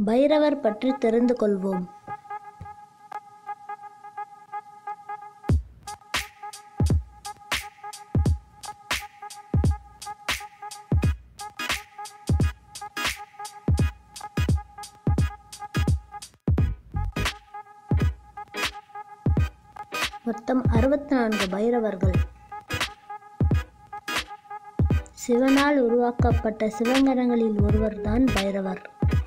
பைரவர் பற்றி தெரிந்து கொள்வோம் மொத்தம் அறுபத்தி நான்கு பைரவர்கள் சிவனால் உருவாக்கப்பட்ட சிவங்கரங்களில் ஒருவர்தான் பைரவர்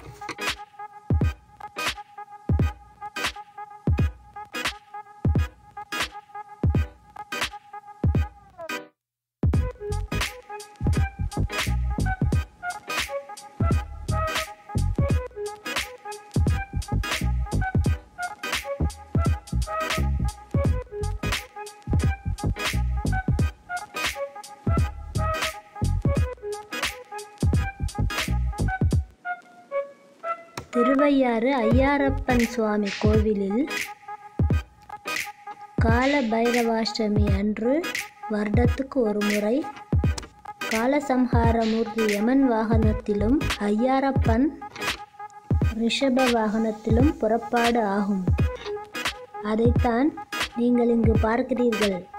திருவையாறு ஐயாரப்பன் சுவாமி கோவிலில் கால பைரவாஷ்டமி அன்று வருடத்துக்கு ஒரு முறை காலசம்ஹாரமூர்த்தி யமன் வாகனத்திலும் ஐயாரப்பன் ரிஷப வாகனத்திலும் புறப்பாடு ஆகும் அதைத்தான் நீங்கள் இங்கு பார்க்கிறீர்கள்